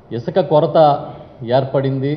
ఇసుక కొరత ఏర్పడింది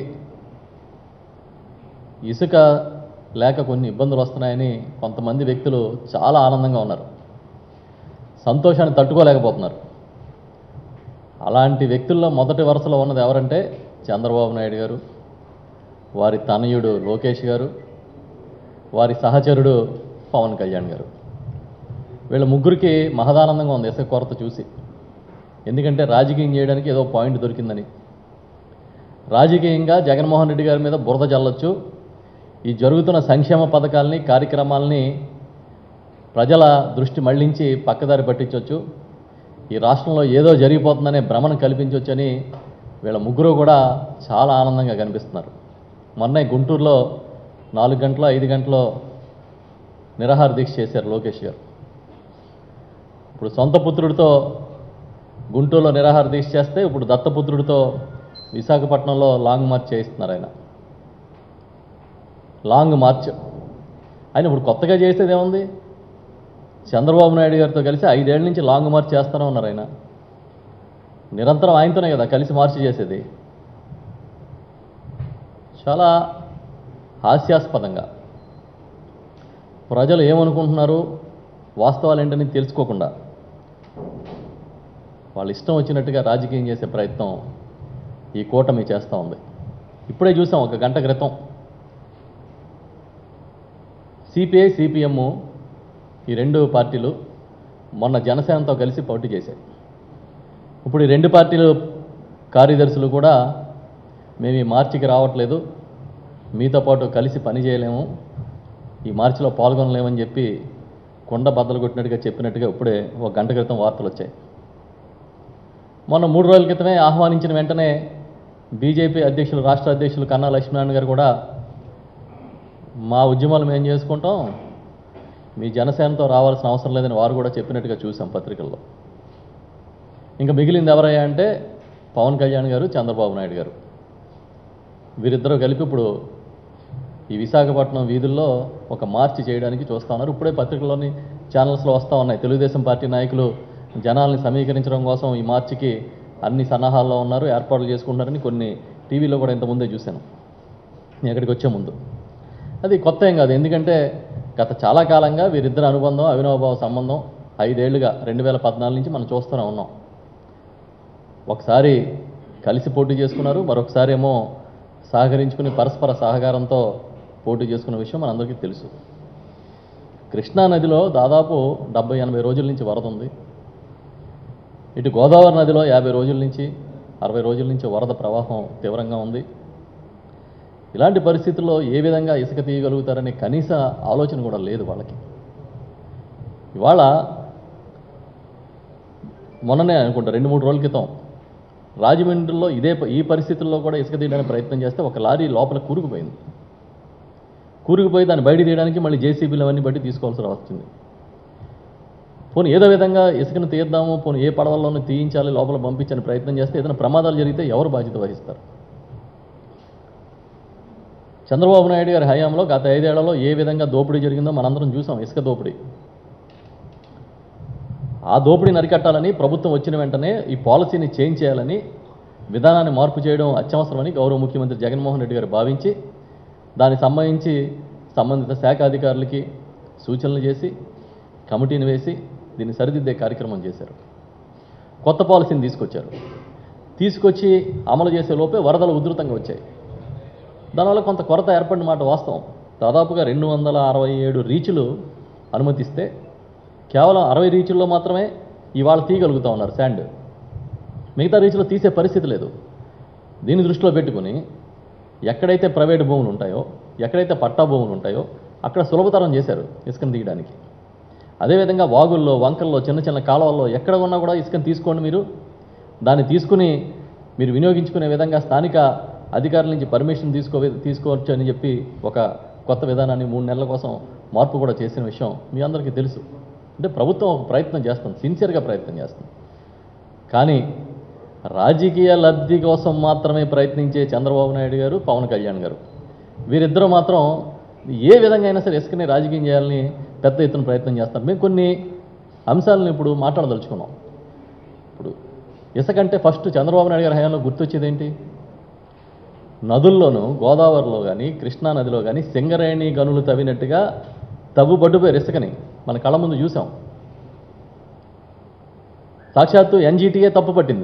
ఇసుక లేక కొన్ని ఇబ్బందులు వస్తున్నాయని కొంతమంది వ్యక్తులు చాలా ఆనందంగా ఉన్నారు సంతోషాన్ని తట్టుకోలేకపోతున్నారు అలాంటి వ్యక్తుల్లో మొదటి వరుసలో ఉన్నది ఎవరంటే చంద్రబాబు నాయుడు గారు వారి తనయుడు లోకేష్ గారు వారి సహచరుడు పవన్ కళ్యాణ్ గారు వీళ్ళ ముగ్గురికి మహదానందంగా ఉంది ఇసుక కొరత చూసి ఎందుకంటే రాజకీయం చేయడానికి ఏదో పాయింట్ దొరికిందని రాజకీయంగా జగన్మోహన్ రెడ్డి గారి మీద బురద చల్లొచ్చు ఈ జరుగుతున్న సంక్షేమ పథకాలని కార్యక్రమాలని ప్రజల దృష్టి మళ్లించి పక్కదారి పట్టించవచ్చు ఈ రాష్ట్రంలో ఏదో జరిగిపోతుందనే భ్రమను కల్పించవచ్చని వీళ్ళ ముగ్గురు కూడా చాలా ఆనందంగా కనిపిస్తున్నారు మొన్నే గుంటూరులో నాలుగు గంటల ఐదు గంటలో నిరాహార దీక్ష చేశారు లోకేష్ గారు ఇప్పుడు సొంత పుత్రుడితో గుంటూరులో నిరాహార దీక్ష చేస్తే ఇప్పుడు దత్తపుత్రుడితో విశాఖపట్నంలో లాంగ్ మార్చ్ చేయిస్తున్నారు ఆయన లాంగ్ మార్చ్ ఆయన ఇప్పుడు కొత్తగా చేసేది ఏముంది చంద్రబాబు నాయుడు గారితో కలిసి ఐదేళ్ల నుంచి లాంగ్ మార్చ్ చేస్తూనే ఉన్నారు ఆయన నిరంతరం ఆయనతోనే కదా కలిసి మార్చి చేసేది చాలా హాస్యాస్పదంగా ప్రజలు ఏమనుకుంటున్నారు వాస్తవాలు ఏంటని తెలుసుకోకుండా వాళ్ళ ఇష్టం వచ్చినట్టుగా రాజకీయం చేసే ప్రయత్నం ఈ కూటమి చేస్తూ ఉంది ఇప్పుడే చూసాం ఒక గంట క్రితం సిపిఐ సిపిఎం ఈ రెండు పార్టీలు మొన్న జనసేనతో కలిసి పోటీ చేశాయి ఇప్పుడు ఈ రెండు పార్టీలు కార్యదర్శులు కూడా మేము ఈ మార్చికి రావట్లేదు మీతో పాటు కలిసి పని చేయలేము ఈ మార్చిలో పాల్గొనలేమని చెప్పి కొండ బద్దలు కొట్టినట్టుగా చెప్పినట్టుగా ఇప్పుడే ఒక గంట క్రితం వార్తలు వచ్చాయి మొన్న మూడు రోజుల క్రితమే ఆహ్వానించిన వెంటనే బీజేపీ అధ్యక్షులు రాష్ట్ర అధ్యక్షులు కన్నా లక్ష్మీనారాయణ గారు కూడా మా ఉద్యమాలు మేము చేసుకుంటాం మీ జనసేనతో రావాల్సిన అవసరం లేదని వారు కూడా చెప్పినట్టుగా చూసాం పత్రికల్లో ఇంకా మిగిలింది ఎవరయ్యా అంటే పవన్ కళ్యాణ్ గారు చంద్రబాబు నాయుడు గారు వీరిద్దరూ కలిపి ఇప్పుడు ఈ విశాఖపట్నం వీధుల్లో ఒక మార్చి చేయడానికి చూస్తా ఉన్నారు ఇప్పుడే పత్రికల్లోని ఛానల్స్లో వస్తూ ఉన్నాయి తెలుగుదేశం పార్టీ నాయకులు జనాల్ని సమీకరించడం కోసం ఈ మార్చికి అన్ని సన్నాహాల్లో ఉన్నారు ఏర్పాట్లు చేసుకుంటారని కొన్ని టీవీలో కూడా ఇంతకుముందే చూశాను నేను ఇక్కడికి వచ్చే ముందు అది కొత్త ఏం కాదు ఎందుకంటే గత చాలా కాలంగా వీరిద్దరి అనుబంధం అవినాభావ సంబంధం ఐదేళ్లుగా రెండు వేల పద్నాలుగు నుంచి మనం చూస్తూనే ఉన్నాం ఒకసారి కలిసి పోటీ చేసుకున్నారు మరొకసారి ఏమో సహకరించుకుని పరస్పర సహకారంతో పోటీ చేసుకున్న విషయం మనందరికీ తెలుసు కృష్ణా నదిలో దాదాపు డెబ్బై ఎనభై రోజుల నుంచి వరద ఉంది ఇటు గోదావరి నదిలో యాభై రోజుల నుంచి అరవై రోజుల నుంచి వరద ప్రవాహం తీవ్రంగా ఉంది ఇలాంటి పరిస్థితుల్లో ఏ విధంగా ఇసుక తీయగలుగుతారనే కనీస ఆలోచన కూడా లేదు వాళ్ళకి ఇవాళ మొన్ననే అనుకుంటా రెండు మూడు రోజుల క్రితం రాజమండ్రిలో ఇదే ప- ఈ పరిస్థితుల్లో కూడా ఇసుక తీయడానికి ప్రయత్నం చేస్తే ఒక లారీ లోపల కూరుకుపోయింది కూరుకుపోయి దాన్ని బయట తీయడానికి మళ్ళీ జేసీబీలు అవన్నీ బట్టి తీసుకోవాల్సి వచ్చింది పోనీ ఏదో విధంగా ఇసుకను తీద్దాము పోనీ ఏ పడవల్లోనూ తీయించాలి లోపల పంపించని ప్రయత్నం చేస్తే ఏదైనా ప్రమాదాలు జరిగితే ఎవరు బాధ్యత వహిస్తారు చంద్రబాబు నాయుడు గారి హయాంలో గత ఐదేళ్లలో ఏ విధంగా దోపిడీ జరిగిందో మనందరం చూసాం ఇసుక దోపిడీ ఆ దోపిడీని అరికట్టాలని ప్రభుత్వం వచ్చిన వెంటనే ఈ పాలసీని చేంజ్ చేయాలని విధానాన్ని మార్పు చేయడం అత్యవసరమని గౌరవ ముఖ్యమంత్రి జగన్మోహన్ రెడ్డి గారు భావించి దానికి సంబంధించి సంబంధిత శాఖ అధికారులకి సూచనలు చేసి కమిటీని వేసి దీన్ని సరిదిద్దే కార్యక్రమం చేశారు కొత్త పాలసీని తీసుకొచ్చారు తీసుకొచ్చి అమలు చేసే లోపే వరదలు ఉధృతంగా వచ్చాయి దానివల్ల కొంత కొరత ఏర్పడిన మాట వాస్తవం దాదాపుగా రెండు వందల అరవై ఏడు రీచులు అనుమతిస్తే కేవలం అరవై రీచుల్లో మాత్రమే ఇవాళ తీయగలుగుతా ఉన్నారు శాండ్ మిగతా రీచ్లో తీసే పరిస్థితి లేదు దీన్ని దృష్టిలో పెట్టుకుని ఎక్కడైతే ప్రైవేట్ భూములు ఉంటాయో ఎక్కడైతే పట్టా భూములు ఉంటాయో అక్కడ సులభతరం చేశారు ఇసుకను తీయడానికి అదేవిధంగా వాగుల్లో వంకల్లో చిన్న చిన్న కాలువల్లో ఎక్కడ ఉన్నా కూడా ఇసుకను తీసుకోండి మీరు దాన్ని తీసుకుని మీరు వినియోగించుకునే విధంగా స్థానిక అధికారుల నుంచి పర్మిషన్ తీసుకో తీసుకోవచ్చు అని చెప్పి ఒక కొత్త విధానాన్ని మూడు నెలల కోసం మార్పు కూడా చేసిన విషయం మీ అందరికీ తెలుసు అంటే ప్రభుత్వం ఒక ప్రయత్నం చేస్తుంది సిన్సియర్గా ప్రయత్నం చేస్తుంది కానీ రాజకీయ లబ్ధి కోసం మాత్రమే ప్రయత్నించే చంద్రబాబు నాయుడు గారు పవన్ కళ్యాణ్ గారు వీరిద్దరూ మాత్రం ఏ విధంగా అయినా సరే ఇసుకని రాజకీయం చేయాలని పెద్ద ఎత్తున ప్రయత్నం చేస్తారు మేము కొన్ని అంశాలను ఇప్పుడు మాట్లాడదలుచుకున్నాం ఇప్పుడు ఇసుకంటే ఫస్ట్ చంద్రబాబు నాయుడు గారి హయాంలో గుర్తొచ్చేది ఏంటి నదుల్లోనూ గోదావరిలో కానీ కృష్ణా నదిలో కానీ సింగరేణి గనులు తవ్వినట్టుగా తవ్వుబడ్డుపోయారు ఇసుకని మన కళ్ళ ముందు చూసాం సాక్షాత్తు ఎన్జీటీఏ తప్పు పట్టింది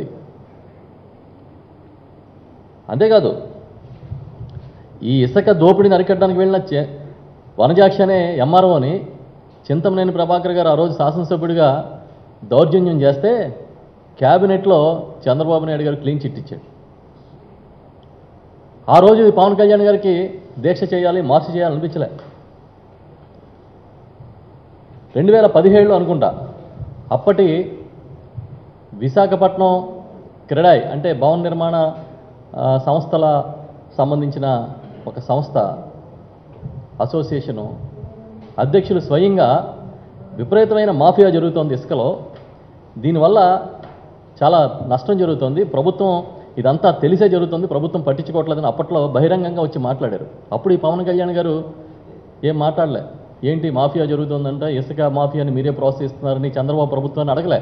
అంతేకాదు ఈ ఇసుక దోపిడీని అరికట్టడానికి వెళ్ళిన చె- వనజాక్షి అనే ఎంఆర్ఓని చింతమనేని ప్రభాకర్ గారు ఆ రోజు శాసనసభ్యుడిగా దౌర్జన్యం చేస్తే క్యాబినెట్లో చంద్రబాబు నాయుడు గారు క్లీన్ చిట్ ఇచ్చాడు ఆ రోజు పవన్ కళ్యాణ్ గారికి దీక్ష చేయాలి మార్చి చేయాలి అనిపించలే రెండు వేల పదిహేడులో అనుకుంటా అప్పటి విశాఖపట్నం క్రెడాయ్ అంటే భవన నిర్మాణ ఆ, సంస్థల సంబంధించిన ఒక సంస్థ అసోసియేషను అధ్యక్షులు స్వయంగా విపరీతమైన మాఫియా జరుగుతోంది ఇసుకలో దీనివల్ల చాలా నష్టం జరుగుతోంది ప్రభుత్వం ఇదంతా తెలిసే జరుగుతుంది ప్రభుత్వం పట్టించుకోవట్లేదని అప్పట్లో బహిరంగంగా వచ్చి మాట్లాడారు అప్పుడు ఈ పవన్ కళ్యాణ్ గారు ఏం మాట్లాడలే ఏంటి మాఫియా జరుగుతుందంటే ఇసుక మాఫియాని మీరే ప్రోత్సహిస్తున్నారని చంద్రబాబు ప్రభుత్వాన్ని అడగలే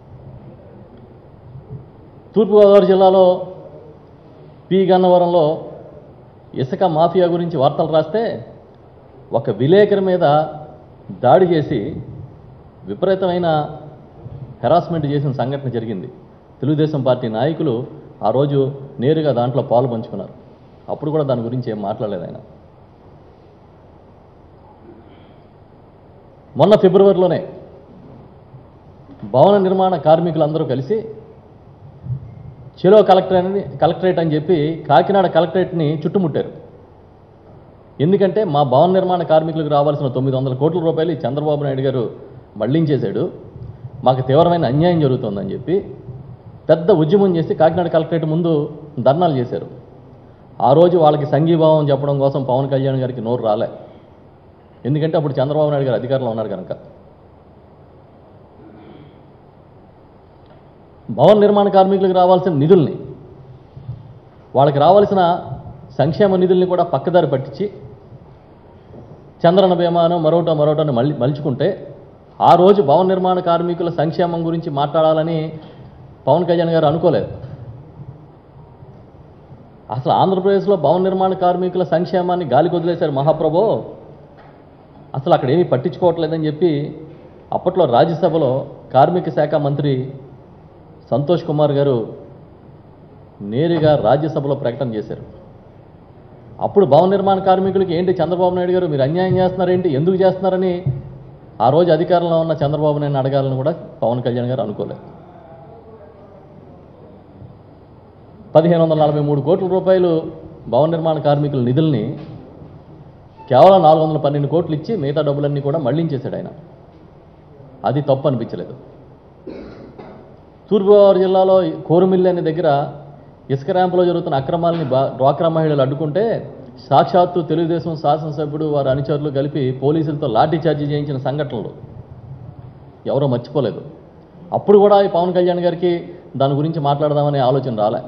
తూర్పుగోదావరి జిల్లాలో పి గన్నవరంలో ఇసుక మాఫియా గురించి వార్తలు రాస్తే ఒక విలేకరి మీద దాడి చేసి విపరీతమైన హెరాస్మెంట్ చేసిన సంఘటన జరిగింది తెలుగుదేశం పార్టీ నాయకులు ఆ రోజు నేరుగా దాంట్లో పాలు పంచుకున్నారు అప్పుడు కూడా దాని గురించి ఏం మాట్లాడలేదు ఆయన మొన్న ఫిబ్రవరిలోనే భవన నిర్మాణ కార్మికులందరూ కలిసి చెలో కలెక్టర్ అని కలెక్టరేట్ అని చెప్పి కాకినాడ కలెక్టరేట్ని చుట్టుముట్టారు ఎందుకంటే మా భవన నిర్మాణ కార్మికులకు రావాల్సిన తొమ్మిది వందల కోట్ల రూపాయలు ఈ చంద్రబాబు నాయుడు గారు మళ్లించేశాడు మాకు తీవ్రమైన అన్యాయం జరుగుతోందని చెప్పి పెద్ద ఉద్యమం చేసి కాకినాడ కలెక్టరేట్ ముందు ధర్నాలు చేశారు ఆ రోజు వాళ్ళకి సంఘీభావం చెప్పడం కోసం పవన్ కళ్యాణ్ గారికి నోరు రాలే ఎందుకంటే అప్పుడు చంద్రబాబు నాయుడు గారు అధికారంలో ఉన్నారు కనుక భవన నిర్మాణ కార్మికులకు రావాల్సిన నిధుల్ని వాళ్ళకి రావాల్సిన సంక్షేమ నిధుల్ని కూడా పక్కదారి పట్టించి చంద్రన బీమాను మరోటో మరోటోని మళ్ళీ మలుచుకుంటే ఆ రోజు భవన నిర్మాణ కార్మికుల సంక్షేమం గురించి మాట్లాడాలని పవన్ కళ్యాణ్ గారు అనుకోలేదు అసలు ఆంధ్రప్రదేశ్లో భవన నిర్మాణ కార్మికుల సంక్షేమాన్ని గాలికి వదిలేశారు మహాప్రభో అసలు అక్కడ ఏమీ పట్టించుకోవట్లేదని చెప్పి అప్పట్లో రాజ్యసభలో కార్మిక శాఖ మంత్రి సంతోష్ కుమార్ గారు నేరుగా రాజ్యసభలో ప్రకటన చేశారు అప్పుడు భవన నిర్మాణ కార్మికులకి ఏంటి చంద్రబాబు నాయుడు గారు మీరు అన్యాయం చేస్తున్నారేంటి ఎందుకు చేస్తున్నారని ఆ రోజు అధికారంలో ఉన్న చంద్రబాబు నాయుడు అడగాలని కూడా పవన్ కళ్యాణ్ గారు అనుకోలేదు పదిహేను వందల నలభై మూడు కోట్ల రూపాయలు భవన నిర్మాణ కార్మికుల నిధుల్ని కేవలం నాలుగు వందల పన్నెండు కోట్లు ఇచ్చి మిగతా డబ్బులన్నీ కూడా మళ్లించేశాడు ఆయన అది తప్పు అనిపించలేదు తూర్పుగోదావరి జిల్లాలో కోరుమిల్లి అనే దగ్గర ఇసుక ర్యాంపులో జరుగుతున్న అక్రమాలని బా డ్వాక్రా మహిళలు అడ్డుకుంటే సాక్షాత్తు తెలుగుదేశం శాసనసభ్యుడు వారి అనుచరులు కలిపి పోలీసులతో లాఠీ చార్జీ చేయించిన సంఘటనలు ఎవరో మర్చిపోలేదు అప్పుడు కూడా ఈ పవన్ కళ్యాణ్ గారికి దాని గురించి మాట్లాడదామనే ఆలోచన రాలే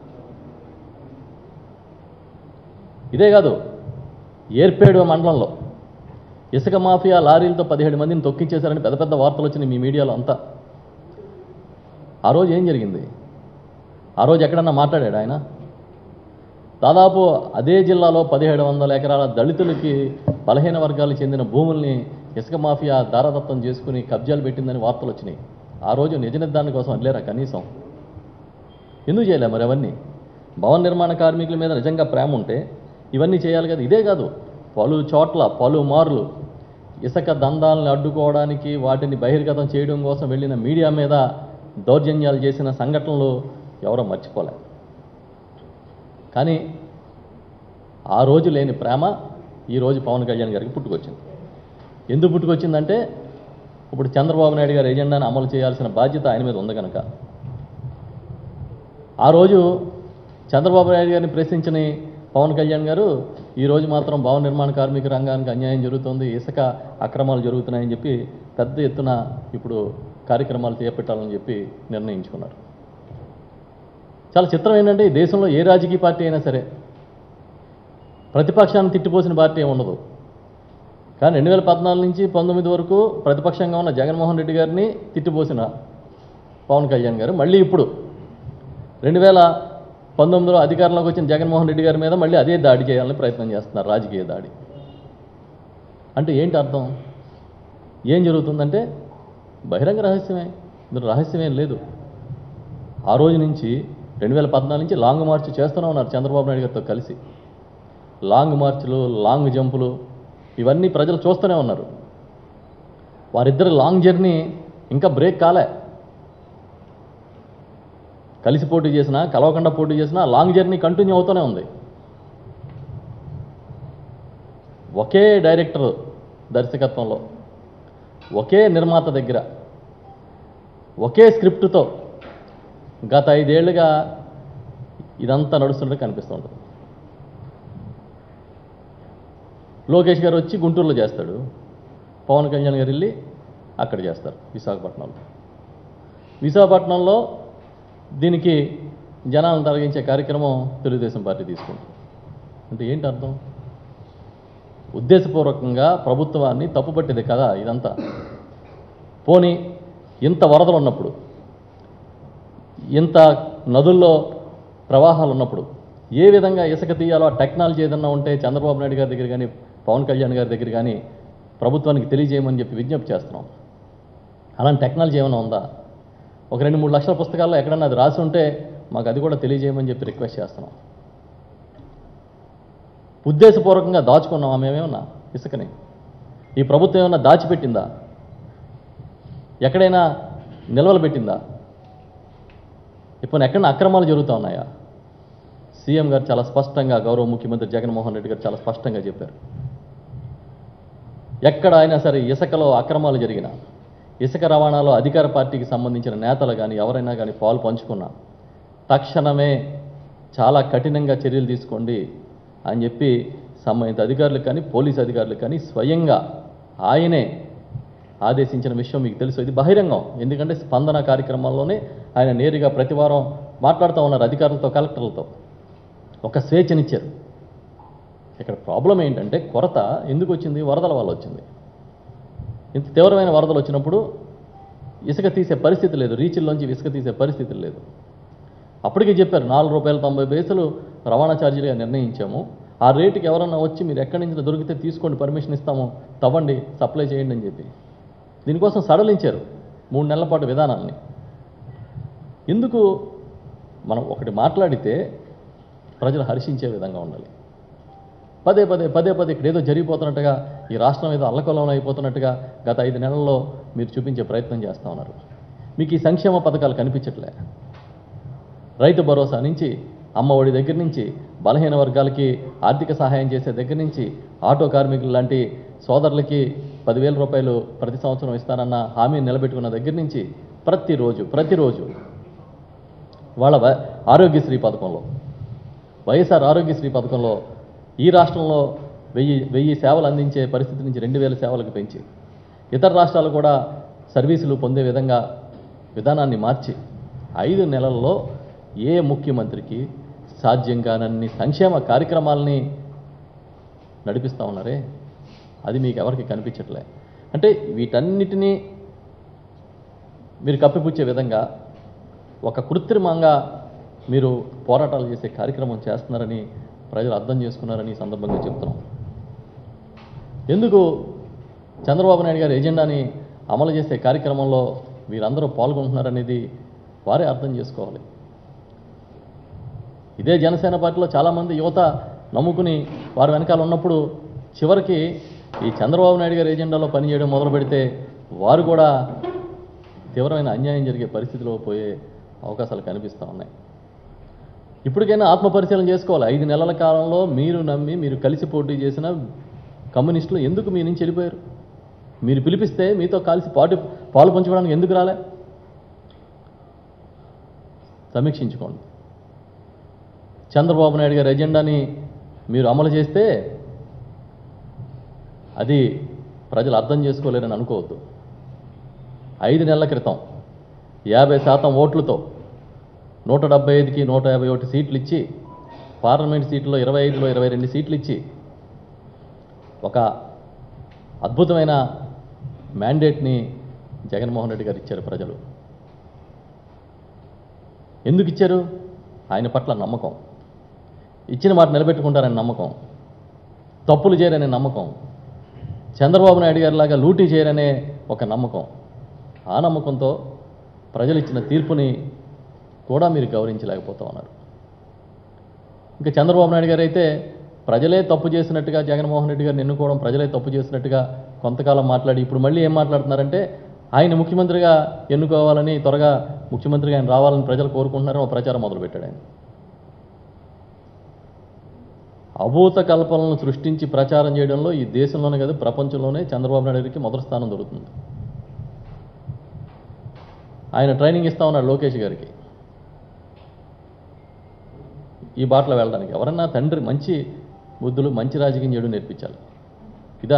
ఇదే కాదు ఏర్పేడు మండలంలో ఇసుక మాఫియా లారీలతో పదిహేడు మందిని తొక్కించేశారని పెద్ద పెద్ద వార్తలు వచ్చినాయి మీ మీడియాలో అంతా ఆ రోజు ఏం జరిగింది ఆ రోజు ఎక్కడన్నా మాట్లాడాడు ఆయన దాదాపు అదే జిల్లాలో పదిహేడు వందల ఎకరాల దళితులకి బలహీన వర్గాలకు చెందిన భూముల్ని ఇసుక మాఫియా దారదత్తం చేసుకుని కబ్జాలు పెట్టిందని వార్తలు వచ్చినాయి ఆ రోజు నిజ నిర్ధారణ కోసం అనలేరా కనీసం ఎందుకు చేయలే మరి అవన్నీ భవన నిర్మాణ కార్మికుల మీద నిజంగా ప్రేమ ఉంటే ఇవన్నీ చేయాలి కదా ఇదే కాదు పలు చోట్ల పలు మార్లు ఇసుక దందాలను అడ్డుకోవడానికి వాటిని బహిర్గతం చేయడం కోసం వెళ్ళిన మీడియా మీద దౌర్జన్యాలు చేసిన సంఘటనలు ఎవరో మర్చిపోలే కానీ ఆ రోజు లేని ప్రేమ ఈ రోజు పవన్ కళ్యాణ్ గారికి పుట్టుకొచ్చింది ఎందుకు పుట్టుకొచ్చిందంటే ఇప్పుడు చంద్రబాబు నాయుడు గారి ఎజెండాను అమలు చేయాల్సిన బాధ్యత ఆయన మీద ఉంది కనుక ఆ రోజు చంద్రబాబు నాయుడు గారిని ప్రశ్నించని పవన్ కళ్యాణ్ గారు ఈ రోజు మాత్రం భవన నిర్మాణ కార్మిక రంగానికి అన్యాయం జరుగుతుంది ఇసుక అక్రమాలు జరుగుతున్నాయని చెప్పి పెద్ద ఎత్తున ఇప్పుడు కార్యక్రమాలు చేపట్టాలని చెప్పి నిర్ణయించుకున్నారు చాలా చిత్రం ఏంటంటే ఈ దేశంలో ఏ రాజకీయ పార్టీ అయినా సరే ప్రతిపక్షాన్ని తిట్టిపోసిన పార్టీ ఏమి ఉండదు కానీ రెండు వేల పద్నాలుగు నుంచి పంతొమ్మిది వరకు ప్రతిపక్షంగా ఉన్న జగన్మోహన్ రెడ్డి గారిని తిట్టిపోసిన పవన్ కళ్యాణ్ గారు మళ్ళీ ఇప్పుడు రెండు వేల పంతొమ్మిదిలో అధికారంలోకి వచ్చిన జగన్మోహన్ రెడ్డి గారి మీద మళ్ళీ అదే దాడి చేయాలని ప్రయత్నం చేస్తున్నారు రాజకీయ దాడి అంటే ఏంటి అర్థం ఏం జరుగుతుందంటే బహిరంగ రహస్యమే ఇందులో రహస్యమేం లేదు ఆ రోజు నుంచి రెండు వేల పద్నాలుగు నుంచి లాంగ్ మార్చ్ చేస్తూనే ఉన్నారు చంద్రబాబు నాయుడు గారితో కలిసి లాంగ్ మార్చ్లు లాంగ్ జంపులు ఇవన్నీ ప్రజలు చూస్తూనే ఉన్నారు వారిద్దరి లాంగ్ జర్నీ ఇంకా బ్రేక్ కాలే కలిసి పోటీ చేసినా కలవకుండా పోటీ చేసినా లాంగ్ జర్నీ కంటిన్యూ అవుతూనే ఉంది ఒకే డైరెక్టర్ దర్శకత్వంలో ఒకే నిర్మాత దగ్గర ఒకే స్క్రిప్ట్తో గత ఐదేళ్లుగా ఇదంతా నడుస్తుంటే కనిపిస్తుంటుంది లోకేష్ గారు వచ్చి గుంటూరులో చేస్తాడు పవన్ కళ్యాణ్ గారు వెళ్ళి అక్కడ చేస్తారు విశాఖపట్నంలో విశాఖపట్నంలో దీనికి జనాలను తొలగించే కార్యక్రమం తెలుగుదేశం పార్టీ తీసుకుంటుంది అంటే ఏంటి అర్థం ఉద్దేశపూర్వకంగా ప్రభుత్వాన్ని తప్పుపట్టింది కదా ఇదంతా పోనీ ఇంత వరదలు ఉన్నప్పుడు ఇంత నదుల్లో ప్రవాహాలు ఉన్నప్పుడు ఏ విధంగా ఇసుక తీయాలో ఆ టెక్నాలజీ ఏదన్నా ఉంటే చంద్రబాబు నాయుడు గారి దగ్గర కానీ పవన్ కళ్యాణ్ గారి దగ్గర కానీ ప్రభుత్వానికి తెలియజేయమని చెప్పి విజ్ఞప్తి చేస్తున్నాం అలాంటి టెక్నాలజీ ఏమైనా ఉందా ఒక రెండు మూడు లక్షల పుస్తకాల్లో ఎక్కడన్నా అది రాసి ఉంటే మాకు అది కూడా తెలియజేయమని చెప్పి రిక్వెస్ట్ చేస్తున్నాం ఉద్దేశపూర్వకంగా దాచుకున్నామా మేమేమన్నా ఇసుకని ఈ ప్రభుత్వం ఏమన్నా దాచిపెట్టిందా ఎక్కడైనా నిల్వలు పెట్టిందా ఇప్పుడు ఎక్కడైనా అక్రమాలు జరుగుతూ ఉన్నాయా సీఎం గారు చాలా స్పష్టంగా గౌరవ ముఖ్యమంత్రి జగన్మోహన్ రెడ్డి గారు చాలా స్పష్టంగా చెప్పారు ఎక్కడ అయినా సరే ఇసుకలో అక్రమాలు జరిగినా ఇసుక రవాణాలో అధికార పార్టీకి సంబంధించిన నేతలు కానీ ఎవరైనా కానీ పాలు పంచుకున్నా తక్షణమే చాలా కఠినంగా చర్యలు తీసుకోండి అని చెప్పి సంబంధిత అధికారులకు కానీ పోలీస్ అధికారులకు కానీ స్వయంగా ఆయనే ఆదేశించిన విషయం మీకు తెలుసు ఇది బహిరంగం ఎందుకంటే స్పందన కార్యక్రమాల్లోనే ఆయన నేరుగా ప్రతి వారం మాట్లాడుతూ ఉన్నారు అధికారులతో కలెక్టర్లతో ఒక స్వేచ్ఛనిచ్చారు ఇక్కడ ప్రాబ్లం ఏంటంటే కొరత ఎందుకు వచ్చింది వరదల వల్ల వచ్చింది ఇంత తీవ్రమైన వరదలు వచ్చినప్పుడు ఇసుక తీసే పరిస్థితి లేదు రీచిల్లోంచి ఇసుక తీసే పరిస్థితి లేదు అప్పటికే చెప్పారు నాలుగు రూపాయల తొంభై పైసలు రవాణా ఛార్జీలుగా నిర్ణయించాము ఆ రేటుకి ఎవరన్నా వచ్చి మీరు ఎక్కడి నుంచి దొరికితే తీసుకోండి పర్మిషన్ ఇస్తాము తవ్వండి సప్లై చేయండి అని చెప్పి దీనికోసం సడలించారు మూడు నెలల పాటు విధానాన్ని ఎందుకు మనం ఒకటి మాట్లాడితే ప్రజలు హర్షించే విధంగా ఉండాలి పదే పదే పదే పదే ఇక్కడ ఏదో జరిగిపోతున్నట్టుగా ఈ రాష్ట్రం ఏదో అల్లకొల్లం అయిపోతున్నట్టుగా గత ఐదు నెలల్లో మీరు చూపించే ప్రయత్నం చేస్తూ ఉన్నారు మీకు ఈ సంక్షేమ పథకాలు కనిపించట్లే రైతు భరోసా నుంచి అమ్మ ఒడి దగ్గర నుంచి బలహీన వర్గాలకి ఆర్థిక సహాయం చేసే దగ్గర నుంచి ఆటో కార్మికులు లాంటి సోదరులకి పదివేల రూపాయలు ప్రతి సంవత్సరం ఇస్తానన్న హామీ నిలబెట్టుకున్న దగ్గర నుంచి ప్రతిరోజు ప్రతిరోజు వాళ్ళ వ- ఆరోగ్యశ్రీ పథకంలో వైఎస్ఆర్ ఆరోగ్యశ్రీ పథకంలో ఈ రాష్ట్రంలో వెయ్యి వెయ్యి సేవలు అందించే పరిస్థితి నుంచి రెండు వేల సేవలకు పెంచి ఇతర రాష్ట్రాలు కూడా సర్వీసులు పొందే విధంగా విధానాన్ని మార్చి ఐదు నెలల్లో ఏ ముఖ్యమంత్రికి సాధ్యం కానన్ని సంక్షేమ కార్యక్రమాలని నడిపిస్తూ ఉన్నారే అది మీకు ఎవరికి కనిపించట్లే అంటే వీటన్నిటినీ మీరు కప్పిపుచ్చే విధంగా ఒక కృత్రిమంగా మీరు పోరాటాలు చేసే కార్యక్రమం చేస్తున్నారని ప్రజలు అర్థం చేసుకున్నారని ఈ సందర్భంగా చెప్తున్నాం ఎందుకు చంద్రబాబు నాయుడు గారి ఎజెండాని అమలు చేసే కార్యక్రమంలో వీరందరూ పాల్గొంటున్నారనేది వారే అర్థం చేసుకోవాలి ఇదే జనసేన పార్టీలో చాలామంది యువత నమ్ముకుని వారి వెనకాల ఉన్నప్పుడు చివరికి ఈ చంద్రబాబు నాయుడు గారి ఎజెండాలో పనిచేయడం మొదలు పెడితే వారు కూడా తీవ్రమైన అన్యాయం జరిగే పరిస్థితిలో పోయే అవకాశాలు కనిపిస్తూ ఉన్నాయి ఇప్పటికైనా ఆత్మపరిశీలన చేసుకోవాలి ఐదు నెలల కాలంలో మీరు నమ్మి మీరు కలిసి పోటీ చేసిన కమ్యూనిస్టులు ఎందుకు మీ నుంచి వెళ్ళిపోయారు మీరు పిలిపిస్తే మీతో కలిసి పాటు పాలు పంచుకోవడానికి ఎందుకు రాలే సమీక్షించుకోండి చంద్రబాబు నాయుడు గారి ఎజెండాని మీరు అమలు చేస్తే అది ప్రజలు అర్థం చేసుకోలేరని అనుకోవద్దు ఐదు నెలల క్రితం యాభై శాతం ఓట్లతో నూట డెబ్బై ఐదుకి నూట యాభై ఒకటి సీట్లు ఇచ్చి పార్లమెంట్ సీట్లో ఇరవై ఐదులో ఇరవై రెండు సీట్లు ఇచ్చి ఒక అద్భుతమైన మ్యాండేట్ని జగన్మోహన్ రెడ్డి గారు ఇచ్చారు ప్రజలు ఎందుకు ఇచ్చారు ఆయన పట్ల నమ్మకం ఇచ్చిన మాట నిలబెట్టుకుంటారని నమ్మకం తప్పులు చేయరనే నమ్మకం చంద్రబాబు నాయుడు గారిలాగా లూటీ చేయరనే ఒక నమ్మకం ఆ నమ్మకంతో ప్రజలు ఇచ్చిన తీర్పుని కూడా మీరు గౌరవించలేకపోతా ఉన్నారు ఇంకా చంద్రబాబు నాయుడు గారు అయితే ప్రజలే తప్పు చేసినట్టుగా జగన్మోహన్ రెడ్డి గారిని ఎన్నుకోవడం ప్రజలే తప్పు చేసినట్టుగా కొంతకాలం మాట్లాడి ఇప్పుడు మళ్ళీ ఏం మాట్లాడుతున్నారంటే ఆయన ముఖ్యమంత్రిగా ఎన్నుకోవాలని త్వరగా ముఖ్యమంత్రిగా ఆయన రావాలని ప్రజలు కోరుకుంటున్నారని ఒక ప్రచారం మొదలుపెట్టాడు ఆయన అభూత కల్పనలను సృష్టించి ప్రచారం చేయడంలో ఈ దేశంలోనే కాదు ప్రపంచంలోనే చంద్రబాబు నాయుడు గారికి మొదటి స్థానం దొరుకుతుంది ఆయన ట్రైనింగ్ ఇస్తా ఉన్నాడు లోకేష్ గారికి ఈ బాటలో వెళ్ళడానికి ఎవరన్నా తండ్రి మంచి బుద్ధులు మంచి రాజకీయం చేయడం నేర్పించాలి ఇదా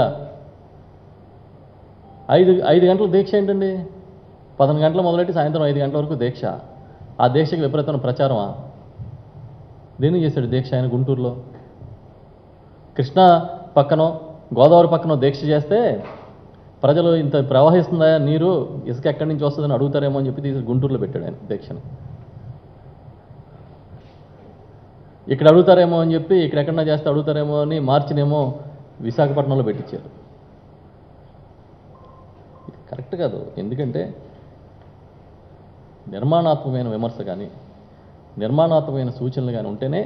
ఐదు ఐదు గంటల దీక్ష ఏంటండి పదకొండు గంటలు మొదలెట్టి సాయంత్రం ఐదు గంటల వరకు దీక్ష ఆ దీక్షకి విపరీతమైన ప్రచారమా దేనికి చేశాడు దీక్ష ఆయన గుంటూరులో కృష్ణా పక్కనో గోదావరి పక్కనో దీక్ష చేస్తే ప్రజలు ఇంత ప్రవహిస్తుందా నీరు ఇసుక ఎక్కడి నుంచి వస్తుందని అడుగుతారేమో అని చెప్పి తీసి గుంటూరులో పెట్టాడు ఆయన దీక్షను ఇక్కడ అడుగుతారేమో అని చెప్పి ఇక్కడ ఎక్కడన్నా చేస్తే అడుగుతారేమో అని మార్చినేమో విశాఖపట్నంలో పెట్టించారు ఇది కరెక్ట్ కాదు ఎందుకంటే నిర్మాణాత్మకమైన విమర్శ కానీ నిర్మాణాత్మకమైన సూచనలు కానీ ఉంటేనే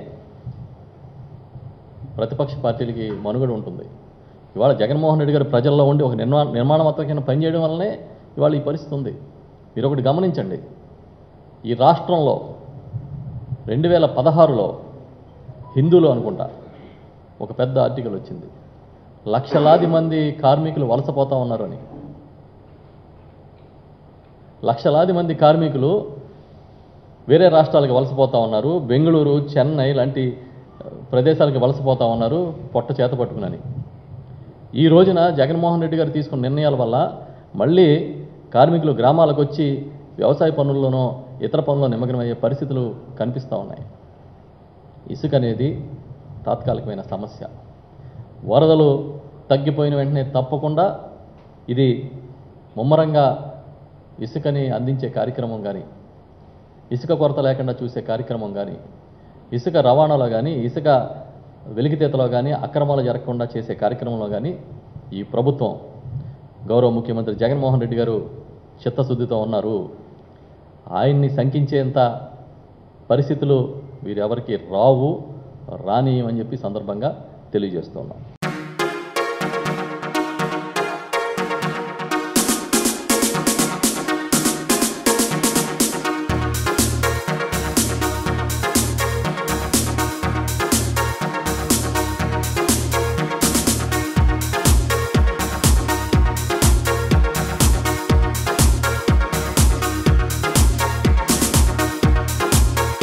ప్రతిపక్ష పార్టీలకి మనుగడ ఉంటుంది ఇవాళ జగన్మోహన్ రెడ్డి గారు ప్రజల్లో ఉండి ఒక నిర్మా నిర్మాణాత్మకమైన పని చేయడం వల్లనే ఇవాళ ఈ పరిస్థితి ఉంది మీరు ఒకటి గమనించండి ఈ రాష్ట్రంలో రెండు వేల పదహారులో హిందూలో అనుకుంటా ఒక పెద్ద ఆర్టికల్ వచ్చింది లక్షలాది మంది కార్మికులు వలసపోతా ఉన్నారు అని లక్షలాది మంది కార్మికులు వేరే రాష్ట్రాలకు వలసపోతా ఉన్నారు బెంగళూరు చెన్నై లాంటి ఆ, ప్రదేశాలకు వలసపోతా ఉన్నారు పొట్ట చేత పట్టుకునని ఈ రోజున జగన్మోహన్ రెడ్డి గారు తీసుకున్న నిర్ణయాల వల్ల మళ్ళీ కార్మికులు గ్రామాలకు వచ్చి వ్యవసాయ పనుల్లోనో ఇతర పనుల్లో నిమగ్నమయ్యే పరిస్థితులు కనిపిస్తూ ఉన్నాయి ఇసుక అనేది తాత్కాలికమైన సమస్య వరదలు తగ్గిపోయిన వెంటనే తప్పకుండా ఇది ముమ్మరంగా ఇసుకని అందించే కార్యక్రమం కానీ ఇసుక కొరత లేకుండా చూసే కార్యక్రమం కానీ ఇసుక రవాణాలో కానీ ఇసుక వెలికితీతలో కానీ అక్రమాలు జరగకుండా చేసే కార్యక్రమంలో కానీ ఈ ప్రభుత్వం గౌరవ ముఖ్యమంత్రి జగన్మోహన్ రెడ్డి గారు చిత్తశుద్ధితో ఉన్నారు ఆయన్ని శంకించేంత పరిస్థితులు వీరెవరికి రావు రానియమని చెప్పి సందర్భంగా తెలియజేస్తున్నాం